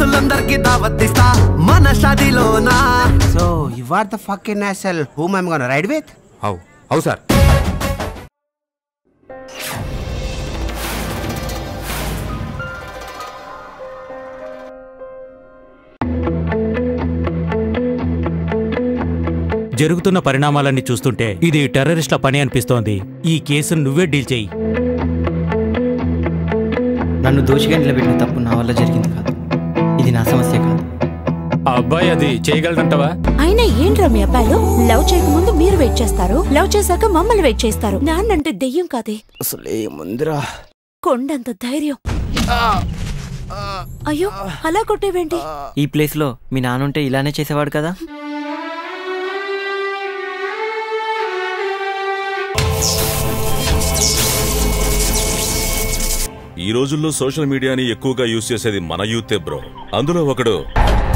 దోస్తులందరికి దావత్తిస్తా మన షాదీలోనా so you are the fucking అసల్ whom I'm gonna ride with how how sir జరుగుతున్న పరిణామాలన్నీ చూస్తుంటే ఇది టెర్రరిస్ట్ల పని అనిపిస్తోంది ఈ కేసును నువ్వే డీల్ చేయి నన్ను దోషిగా నిలబెట్టిన తప్పు నా వల్ల జరిగింది కాదు ఇది నా సమస్య కాదు ఆ అబ్బాయి అది చేయగలడంటవా అయినా ఏంట్రా మీ అబ్బాయిలు లవ్ చేయకముందు మీరు వెయిట్ చేస్తారు లవ్ చేశాక మమ్మల్ని వెయిట్ చేస్తారు నాన్నంటే దెయ్యం కాదే అసలు ఏముందిరా కొండంత ధైర్యం అయ్యో అలా కొట్టేవేంటి ఈ ప్లేస్లో మీ నాన్నుంటే ఇలానే చేసేవాడు కదా ఈ రోజుల్లో సోషల్ మీడియాని ఎక్కువగా యూజ్ చేసేది మన యూతే బ్రో అందులో ఒకడు